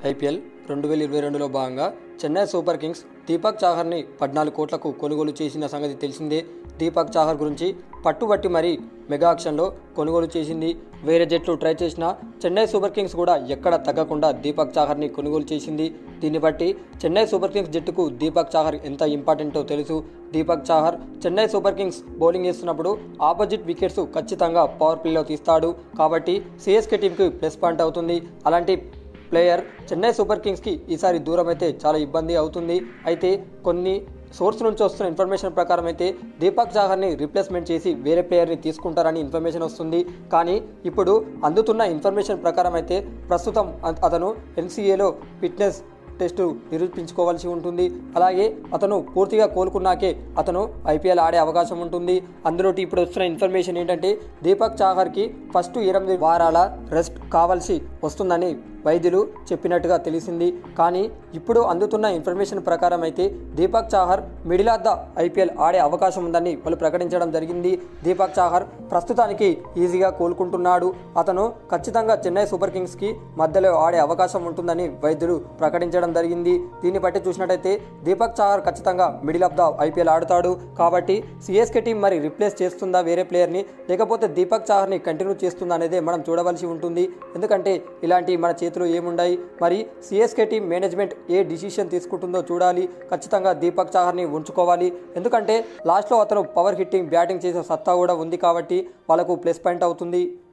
IPL రెండు వేల ఇరవై రెండులో భాగంగా చెన్నై సూపర్ కింగ్స్ దీపక్ చాహర్ని పద్నాలుగు కోట్లకు కొనుగోలు చేసిన సంగతి తెలిసిందే దీపక్ చాహర్ గురించి పట్టుబట్టి మరీ మెగా ఆక్షన్లో కొనుగోలు చేసింది వేరే జట్లు ట్రై చేసినా చెన్నై సూపర్ కింగ్స్ కూడా ఎక్కడ తగ్గకుండా దీపక్ చాహర్ని కొనుగోలు చేసింది దీన్ని బట్టి చెన్నై సూపర్ కింగ్స్ జట్టుకు దీపక్ చాహర్ ఎంత ఇంపార్టెంటో తెలుసు Deepak Chahar Chennai super kings bowling వేస్తున్నప్పుడు ఆపోజిట్ వికెట్స్ ఖచ్చితంగా పవర్ ప్లేలో తీస్తాడు కాబట్టి సిఎస్కే టీంకి ప్లస్ పాయింట్ అవుతుంది అలాంటి ప్లేయర్ చెన్నై సూపర్ కింగ్స్కి ఈసారి దూరం అయితే చాలా ఇబ్బంది అవుతుంది అయితే కొన్ని సోర్స్ నుంచి వస్తున్న ఇన్ఫర్మేషన్ ప్రకారం అయితే దీపక్ చాహర్ని రీప్లేస్మెంట్ చేసి వేరే ప్లేయర్ని తీసుకుంటారని ఇన్ఫర్మేషన్ వస్తుంది కానీ ఇప్పుడు అందుతున్న ఇన్ఫర్మేషన్ ప్రకారం అయితే ప్రస్తుతం అత- అతను ఎన్సీఏలో ఫిట్నెస్ టెస్టు నిరూపించుకోవాల్సి ఉంటుంది అలాగే అతను పూర్తిగా కోలుకున్నాకే అతను ఐపీఎల్ ఆడే అవకాశం ఉంటుంది అందులో ఇప్పుడు వస్తున్న ఇన్ఫర్మేషన్ ఏంటంటే దీపక్ చాహర్కి ఫస్ట్ ఎనిమిది వారాల రెస్ట్ కావాల్సి వస్తుందని వైద్యులు చెప్పినట్టుగా తెలిసింది కానీ ఇప్పుడు అందుతున్న ఇన్ఫర్మేషన్ ప్రకారం అయితే Deepak Chahar middle of the IPL ఆడే అవకాశం ఉందని వాళ్ళు ప్రకటించడం జరిగింది దీపక్ చాహర్ ప్రస్తుతానికి ఈజీగా కోలుకుంటున్నాడు అతను ఖచ్చితంగా చెన్నై సూపర్ కింగ్స్కి మధ్యలో ఆడే అవకాశం ఉంటుందని వైద్యులు ప్రకటించడం జరిగింది దీన్ని బట్టి చూసినట్టయితే దీపక్ చాహర్ ఖచ్చితంగా మిడిల్ ఆఫ్ ద ఐపీఎల్ ఆడుతాడు కాబట్టి సిఎస్కే టీం మరి రిప్లేస్ చేస్తుందా వేరే ప్లేయర్ని లేకపోతే దీపక్ చాహర్ని కంటిన్యూ చేస్తుందా అనేది మనం చూడవలసి ఉంటుంది ఎందుకంటే ఇలాంటి మన చేతిలో ఏముండాయి మరి సిఎస్కే టీం మేనేజ్మెంట్ ఏ డిసిషన్ తీసుకుంటుందో చూడాలి ఖచ్చితంగా దీపక్ చాహర్ని ఉంచుకోవాలి ఎందుకంటే లాస్ట్లో అతను పవర్ హిట్టింగ్ బ్యాటింగ్ చేసే సత్తా కూడా ఉంది కాబట్టి వాళ్ళకు ప్లస్ పాయింట్ అవుతుంది